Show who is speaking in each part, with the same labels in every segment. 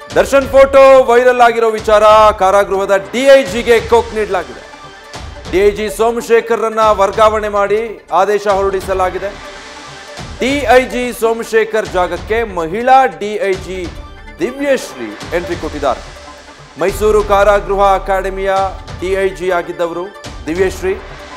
Speaker 1: Darshan photo viral ಆಗಿರೋ ವಿಚಾರ ಕಾರಾಗೃಹದ ಡಿಐಜಿಗೆ ಕೋಕ್ ನೀಡಲಾಗಿದೆ ಡಿಐಜಿ ಸೋಮಶೇಖರ್ರನ್ನ ವರ್ಗಾವಣೆ ಮಾಡಿ ಆದೇಶ ಹೊರಡಿಸಲಾಗಿದೆ ಡಿಐಜಿ ಸೋಮಶೇಖರ್ ಜಾಗಕ್ಕೆ ಮಹಿಳಾ ಡಿಐಜಿ ದಿವ್ಯಶ್ರೀ ಎಂಟ್ರಿ ಕೊಟ್ಟಿದ್ದಾರೆ ಮೈಸೂರು ಕಾರಾಗೃಹ ಅಕಾಡೆಮಿಯ ಡಿಐಜಿ ಆಗಿದ್ದವರು ದಿವ್ಯಶ್ರೀ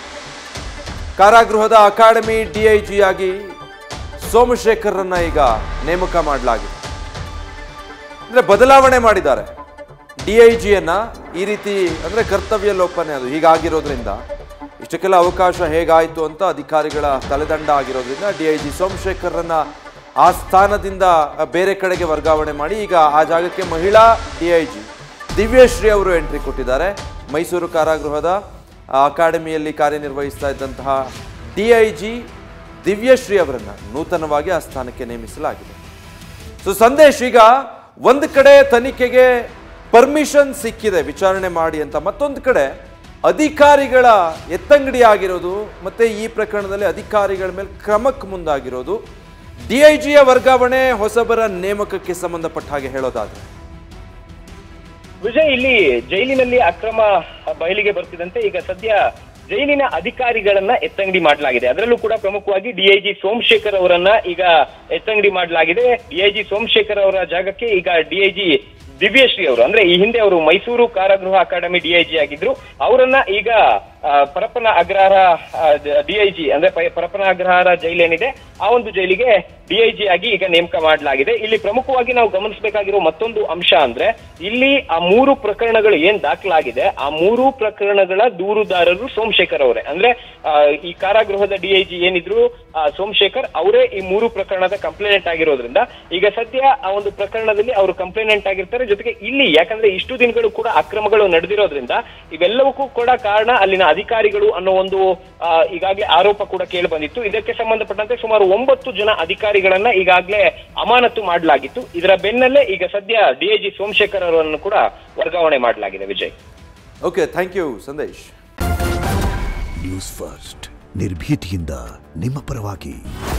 Speaker 1: ಕಾರಾಗೃಹದ ಅಕಾಡೆಮಿ ಡಿಐಜಿ ಆಗಿ ಸೋಮಶೇಖರ್ರನ್ನ ಈಗ ನೇಮಕ ಮಾಡಲಾಗಿದೆ ಅಂದ್ರೆ ಬದಲಾವಣೆ ಮಾಡಿದ್ದಾರೆ ಡಿಐಜಿಯನ್ನ ಈ ರೀತಿ ಅಂದ್ರೆ ಕರ್ತವ್ಯ ಲೋಪನೆ ಅದು ಹೀಗಾಗಿರೋದ್ರಿಂದ ಇಷ್ಟಕ್ಕೆಲ್ಲ ಅವಕಾಶ ಹೇಗಾಯಿತು ಅಂತ ಅಧಿಕಾರಿಗಳ ತಲೆದಂಡ ಆಗಿರೋದ್ರಿಂದ ಡಿಐಜಿ ಸೋಮಶೇಖರ್ರನ್ನ ಆ ಸ್ಥಾನದಿಂದ ಬೇರೆ ಕಡೆಗೆ ವರ್ಗಾವಣೆ ಮಾಡಿ ಈಗ ಆ ಜಾಗಕ್ಕೆ ಮಹಿಳಾ ಡಿಐಜಿ ದಿವ್ಯಶ್ರೀ ಅವರು ಎಂಟ್ರಿ ಕೊಟ್ಟಿದ್ದಾರೆ ಮೈಸೂರು ಕಾರಾಗೃಹದ ಆ, ಅಕಾಡೆಮಿಯಲ್ಲಿ ಕಾರ್ಯನಿರ್ವಹಿಸ್ತಾ ಇದ್ದಂತಹ ಡಿಐಜಿ ದಿವ್ಯಶ್ರೀ ಅವರನ್ನ ನೂತನವಾಗಿ ಆ ಸ್ಥಾನಕ್ಕೆ ನೇಮಿಸಲಾಗಿದೆ ಸೊ ಸಂದೇಶ್ ಈಗ ಒಂದು ಕಡೆ ತನಿಖೆಗೆ ಪರ್ಮಿಷನ್ ಸಿಕ್ಕಿದೆ ವಿಚಾರಣೆ ಮಾಡಿ ಅಂತ ಮತ್ತೊಂದು ಕಡೆ ಅಧಿಕಾರಿಗಳ ಎತ್ತಂಗಡಿ ಆಗಿರೋದು ಮತ್ತೆ ಈ ಪ್ರಕರಣದಲ್ಲಿ ಅಧಿಕಾರಿಗಳ ಮೇಲೆ ಕ್ರಮಕ್ಕೆ ಮುಂದಾಗಿರೋದು ಡಿಐಜಿಯ ವರ್ಗಾವಣೆ ಹೊಸಬರ ನೇಮಕಕ್ಕೆ ಸಂಬಂಧಪಟ್ಟ ಹಾಗೆ ಹೇಳೋದಾದ್ರೆ
Speaker 2: ವಿಜಯ್ ಇಲ್ಲಿ ಜೈಲಿನಲ್ಲಿ ಅಕ್ರಮ ಬಯಲಿಗೆ ಬರ್ತಿದಂತೆ ಈಗ ಸದ್ಯ ಜೈಲಿನ ಅಧಿಕಾರಿಗಳನ್ನ ಎತ್ತಂಗಡಿ ಮಾಡಲಾಗಿದೆ ಅದರಲ್ಲೂ ಕೂಡ ಪ್ರಮುಖವಾಗಿ ಡಿಐಜಿ ಸೋಮಶೇಖರ್ ಅವರನ್ನ ಈಗ ಎತ್ತಂಗಡಿ ಮಾಡಲಾಗಿದೆ ಡಿಐಜಿ ಸೋಮಶೇಖರ್ ಅವರ ಜಾಗಕ್ಕೆ ಈಗ ಡಿಐಜಿ ದಿವ್ಯಶ್ರೀ ಅವರು ಅಂದ್ರೆ ಈ ಹಿಂದೆ ಅವರು ಮೈಸೂರು ಕಾರಾಗೃಹ ಅಕಾಡೆಮಿ ಡಿಐಜಿ ಆಗಿದ್ರು ಅವರನ್ನ ಈಗ ಆ, ಪರಪ್ಪನ ಅಗ್ರಹಾರ ಡಿಐಜಿ ಅಂದ್ರೆ ಪ- ಪರಪ್ಪನ ಅಗ್ರಹಾರ ಜೈಲೇನಿದೆ ಆ ಒಂದು ಜೈಲಿಗೆ ಡಿಐಜಿ ಆಗಿ ಈಗ ನೇಮಕ ಮಾಡಲಾಗಿದೆ ಇಲ್ಲಿ ಪ್ರಮುಖವಾಗಿ ನಾವು ಗಮನಿಸಬೇಕಾಗಿರೋ ಮತ್ತೊಂದು ಅಂಶ ಅಂದ್ರೆ ಇಲ್ಲಿ ಆ ಮೂರು ಪ್ರಕರಣಗಳು ಏನ್ ದಾಖಲಾಗಿದೆ ಆ ಮೂರು ಪ್ರಕರಣಗಳ ದೂರುದಾರರು ಸೋಮಶೇಖರ್ ಅವರೇ ಅಂದ್ರೆ ಆ, ಈ ಕಾರಾಗೃಹದ ಡಿಐಜಿ ಏನಿದ್ರು ಆ, ಸೋಮಶೇಖರ್ ಅವರೇ ಈ ಮೂರು ಪ್ರಕರಣದ ಕಂಪ್ಲೇನೆಂಟ್ ಆಗಿರೋದ್ರಿಂದ ಈಗ ಸದ್ಯ ಆ ಒಂದು ಪ್ರಕರಣದಲ್ಲಿ ಅವರು ಕಂಪ್ಲೇನೆಂಟ್ ಆಗಿರ್ತಾರೆ ಜೊತೆಗೆ ಇಲ್ಲಿ ಯಾಕಂದ್ರೆ ಇಷ್ಟು ದಿನಗಳು ಕೂಡ ಅಕ್ರಮಗಳು ನಡೆದಿರೋದ್ರಿಂದ ಇವೆಲ್ಲವಕ್ಕೂ ಕೂಡ ಕಾರಣ ಅಲ್ಲಿನ ಅಧಿಕಾರಿಗಳು ಅನ್ನೋ ಒಂದು ಆ, ಈಗಾಗಲೇ ಆರೋಪ ಕೂಡ ಕೇಳಿ ಬಂದಿತ್ತು ಇದಕ್ಕೆ ಸಂಬಂಧಪಟ್ಟಂತೆ ಸುಮಾರು ಒಂಬತ್ತು ಜನ ಅಧಿಕಾರಿಗಳನ್ನ ಈಗಾಗಲೇ ಅಮಾನತು ಮಾಡಲಾಗಿತ್ತು ಇದರ ಬೆನ್ನಲ್ಲೇ ಈಗ ಸದ್ಯ ಡಿಐಜಿ ಸೋಮಶೇಖರ್ ಅವರನ್ನು ಕೂಡ ವರ್ಗಾವಣೆ ಮಾಡಲಾಗಿದೆ Vijay
Speaker 1: okay thank you Sandesh
Speaker 3: news first ನಿರ್ಭೀತಿಯಿಂದ ನಿಮ್ಮ ಪರವಾಗಿ